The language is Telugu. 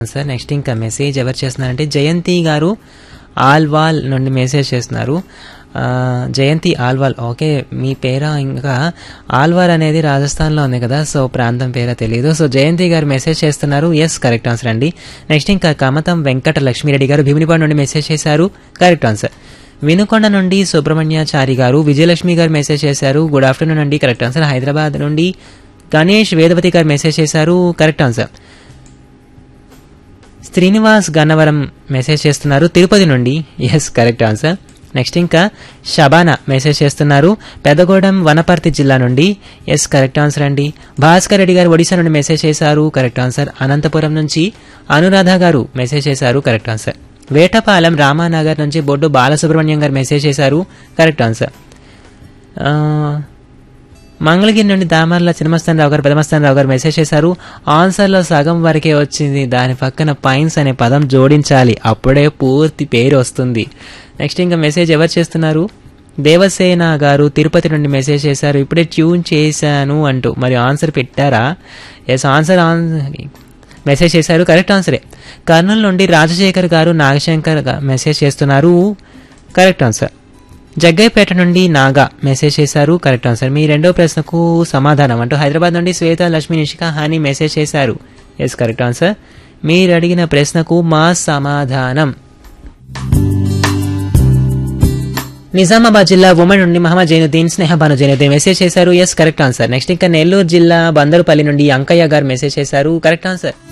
సార్ నెక్స్ట్ ఇంకా మెసేజ్ ఎవరు చేస్తున్నారంటే జయంతి గారు ఆల్వాల్ నుండి మెసేజ్ చేస్తున్నారు ఆ, జయంతి ఆల్వాల్ ఓకే మీ పేర ఇంకా ఆల్వార్ అనేది రాజస్థాన్లో ఉంది కదా సో ప్రాంతం పేర తెలియదు సో జయంతి గారు మెసేజ్ చేస్తున్నారు ఎస్ కరెక్ట్ ఆన్సర్ అండి నెక్స్ట్ ఇంకా కమతం వెంకట లక్ష్మీరెడ్డి గారు భీమినిపాడు నుండి మెసేజ్ చేశారు కరెక్ట్ ఆన్సర్ వినుకొండ నుండి సుబ్రహ్మణ్యాచారి గారు విజయలక్ష్మి గారు మెసేజ్ చేశారు గుడ్ ఆఫ్టర్నూన్ అండి కరెక్ట్ ఆన్సర్ హైదరాబాద్ నుండి గణేష్ వేదవతి గారు మెసేజ్ చేశారు correct answer Srinivas Gannavaram message చేస్తున్నారు తిరుపతి నుండి ఎస్ కరెక్ట్ ఆన్సర్ నెక్స్ట్ ఇంకా షబానా మెసేజ్ చేస్తున్నారు పెదగూడెం వనపర్తి జిల్లా నుండి ఎస్ కరెక్ట్ ఆన్సర్ అండి భాస్కర్ రెడ్డి గారు ఒడిశా నుండి మెసేజ్ చేశారు కరెక్ట్ ఆన్సర్ అనంతపురం నుంచి అనురాధ గారు మెసేజ్ చేశారు కరెక్ట్ ఆన్సర్ వేటపాలెం రామానగర్ నుంచి బొడ్డు బాలసుబ్రహ్మణ్యం గారు మెసేజ్ చేశారు కరెక్ట్ ఆన్సర్ ఆ, మంగళగిరి నుండి దామర్ల చిన్నమస్తాన్ రావు గారు పెదమస్తాన్ రావు గారు మెసేజ్ చేశారు ఆన్సర్లో సగం వరకే వచ్చింది దాని పక్కన పైన్స్ అనే పదం జోడించాలి అప్పుడే పూర్తి పేరు వస్తుంది నెక్స్ట్ ఇంకా మెసేజ్ ఎవరు చేస్తున్నారు దేవసేన గారు తిరుపతి నుండి మెసేజ్ చేశారు ఇప్పుడే ట్యూన్ చేశాను అంటూ మరి ఆన్సర్ పెట్టారా ఎస్ ఆన్సర్ ఆన్ మెసేజ్ చేశారు కరెక్ట్ ఆన్సరే కర్నూలు నుండి రాజశేఖర్ గారు నాగశంకర్ గా- మెసేజ్ చేస్తున్నారు కరెక్ట్ ఆన్సర్ జగ్గైపేట నుండి నాగా మెసేజ్ చేశారు కరెక్ట్ ఆన్సర్ మీ రెండో ప్రశ్నకు సమాధానం అంటూ హైదరాబాద్ నుండి శ్వేత లక్ష్మి నిషిక హాని మెసేజ్ చేశారు ఎస్ కరెక్ట్ ఆన్సర్ మీరు అడిగిన ప్రశ్నకు మా సమాధానం నిజామాబాద్ జిల్లా ఉమెన్ నుండి మహమ్మద్ జైనుద్దీన్ స్నేహబాను జైనుద్దీన్ మెసేజ్ చేశారు ఎస్ కరెక్ట్ ఆన్సర్ నెక్స్ట్ ఇంకా నెల్లూరు జిల్లా బందరుపల్లి నుండి అంకయ్య గారు మెసేజ్ చేశారు కరెక్ట్ ఆన్సర్